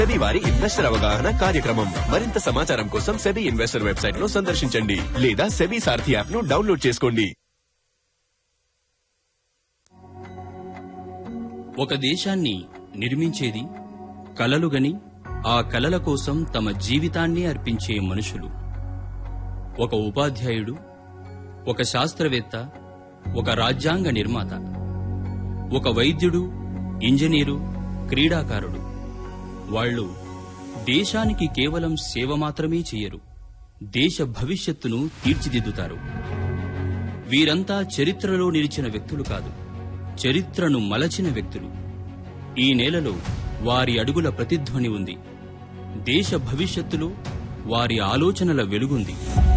SEBI వారి investor అవగాహన కార్యక్రమం మరింత సమాచారం కోసం సెబీ ఇన్వెస్టర్ వెబ్సైట్ లో సందర్శించండి లేదా సెబీ సారథి యాప్ ను డౌన్లోడ్ చేసుకోండి ఒక దేశాన్ని నిర్మించేది కలలుగని ఆ కలల కోసం తమ జీవితాన్ని అర్పించే మనుషులు ఒక ఉపాధ్యాయుడు ఒక శాస్త్రవేత్త ఒక రాజ్యాంగ నిర్మాత ఒక వైద్యుడు ఇంజనీరు క్రీడాకారుడు వాళ్ళు దేశానికి కేవలం సేవ మాత్రమే చేయరు దేశ భవిష్యత్తును తీర్చిదిద్దుతారు వీరంతా చరిత్రలో నిలిచిన వ్యక్తులు కాదు చరిత్రను మలచిన వ్యక్తులు ఈ నేలలో వారి అడుగుల ప్రతిధ్వని ఉంది దేశ భవిష్యత్తులో వారి ఆలోచనల వెలుగుంది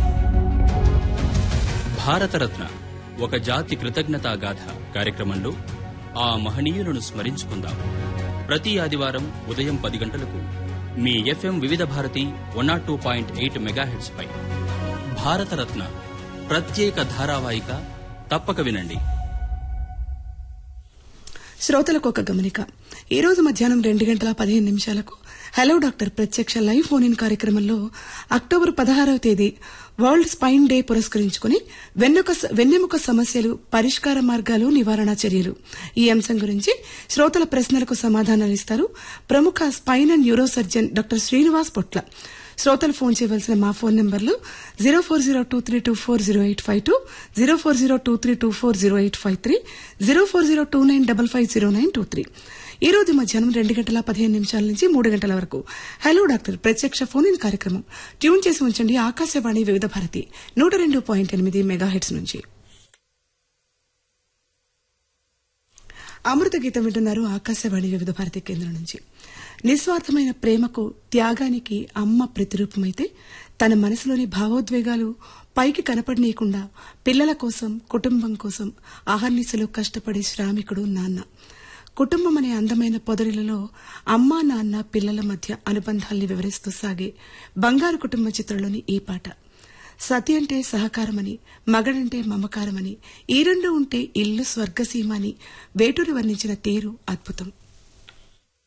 భారతరత్న ఒక జాతి కృతజ్ఞతా గాథ కార్యక్రమంలో ఆ మహనీయులను స్మరించుకుందాం ప్రతి ఆదివారం ఉదయం పది గంటలకు మీ FM Vividh Bharati one naught two point eight megahertz పై భారతరత్న ప్రత్యేక ధారావాహిక తప్పక వినండి శ్రోతలకు ఒక గమనిక ఈ రోజు మధ్యాహ్నం రెండు గంటల పదిహేను నిమిషాలకు హలో డాక్టర్ ప్రత్యక్ష లైవ్ ఫోన్ ఇన్ కార్యక్రమంలో అక్టోబర్ పదహారవ తేదీ వరల్డ్ స్పైన్ డే పురస్కరించుకుని వెన్నెముక వెన్నెముక సమస్యలు పరిష్కార మార్గాలు నివారణ చర్యలు ఈ అంశం గురించి శ్రోతల ప్రశ్నలకు సమాధానాలు ఇస్తారు ప్రముఖ spine and neuro surgeon doctor Srinivas Potla శ్రోతలు ఫోన్ చేయవలసిన మా ఫోన్ నంబర్లు zero four zero two three two four zero eight five two zero four zero two three two four zero eight five three zero four zero two nine double five zero nine two three ఈ రోజు మధ్యాహ్నం రెండు గంటల పదిహేను నిమిషాల నుంచి మూడు గంటల వరకు హలో డాక్టర్ ప్రత్యక్ష ఫోన్ ఇన్ కార్యక్రమం ట్యూన్ చేసి ఉంచండి ఆకాశవాణి వివిధ భారతి నూట రెండు పాయింట్ ఎనిమిది మెగాహెట్స్ నుంచి అమృత గీతం వింటున్నారు ఆకాశవాణి వివిధ భారతి కేంద్రం నుంచి నిస్వార్థమైన ప్రేమకు త్యాగానికి అమ్మ ప్రతిరూపమైతే తన మనసులోని భావోద్వేగాలు పైకి కనపడనీయకుండా పిల్లల కోసం కుటుంబం కోసం అహర్నిశలు కష్టపడే శ్రామికుడు నాన్న కుటుంబం అనే అందమైన పొదరిలలో అమ్మా నాన్న పిల్లల మధ్య అనుబంధాల్ని వివరిస్తూ సాగే బంగారు కుటుంబ చిత్రంలోని ఈ పాట సతి అంటే సహకారమని మగడంటే మమకారమని ఈ రెండు ఉంటే ఇల్లు స్వర్గసీమ అని వేటూరి వర్ణించిన తీరు అద్భుతం